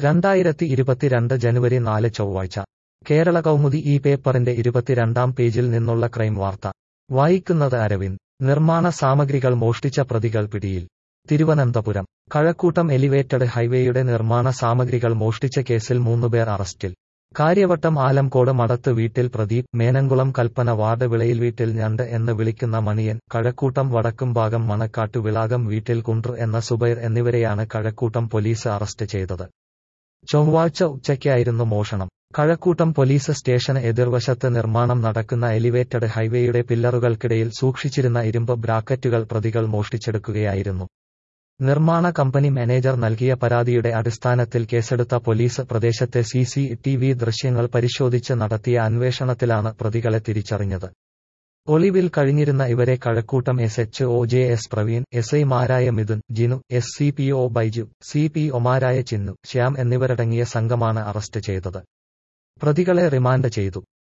രണ്ടായിരത്തി ഇരുപത്തിരണ്ട് ജനുവരി നാല് ചൊവ്വാഴ്ച കേരള കൗമുദി ഈ പേപ്പറിന്റെ ഇരുപത്തിരണ്ടാം പേജിൽ നിന്നുള്ള ക്രൈം വാർത്ത വായിക്കുന്നത് അരവിന്ദ് നിർമ്മാണ സാമഗ്രികൾ മോഷ്ടിച്ച പ്രതികൾ പിടിയിൽ തിരുവനന്തപുരം കഴക്കൂട്ടം എലിവേറ്റഡ് ഹൈവേയുടെ നിർമ്മാണ സാമഗ്രികൾ മോഷ്ടിച്ച കേസിൽ മൂന്നുപേർ അറസ്റ്റിൽ കാര്യവട്ടം ആലംകോട് മടത്ത് വീട്ടിൽ പ്രദീപ് മേനംകുളം കൽപ്പന വാർഡ് വിളയിൽ വീട്ടിൽ ഞണ്ട് എന്ന് വിളിക്കുന്ന മണിയൻ കഴക്കൂട്ടം വടക്കുംഭാഗം മണക്കാട്ടു വിളാകം വീട്ടിൽ കുണ്ട്ർ എന്ന സുബൈർ എന്നിവരെയാണ് കഴക്കൂട്ടം പോലീസ് അറസ്റ്റ് ചെയ്തത് ചൊവ്വാഴ്ച ഉച്ചയ്ക്കായിരുന്നു മോഷണം കഴക്കൂട്ടം പോലീസ് സ്റ്റേഷന് എതിർവശത്ത് നിർമ്മാണം നടക്കുന്ന എലിവേറ്റഡ് ഹൈവേയുടെ പില്ലറുകൾക്കിടയിൽ സൂക്ഷിച്ചിരുന്ന ഇരുമ്പ് ബ്രാക്കറ്റുകൾ പ്രതികൾ മോഷ്ടിച്ചെടുക്കുകയായിരുന്നു നിർമ്മാണ കമ്പനി മാനേജർ നൽകിയ പരാതിയുടെ അടിസ്ഥാനത്തിൽ കേസെടുത്ത പോലീസ് പ്രദേശത്തെ സി സി ടി വി ദൃശ്യങ്ങൾ പരിശോധിച്ച് നടത്തിയ അന്വേഷണത്തിലാണ് പ്രതികളെ തിരിച്ചറിഞ്ഞത് ഒളിവിൽ കഴിഞ്ഞിരുന്ന ഇവരെ Kazhakuttam S H O J S Praveen S ഐമാരായ Mithun Jinu S C P O Baiju C P ഒമാരായ ചിന്നു ശ്യാം എന്നിവരടങ്ങിയ സംഘമാണ് അറസ്റ്റ് ചെയ്തത് പ്രതികളെ റിമാൻഡ് ചെയ്തു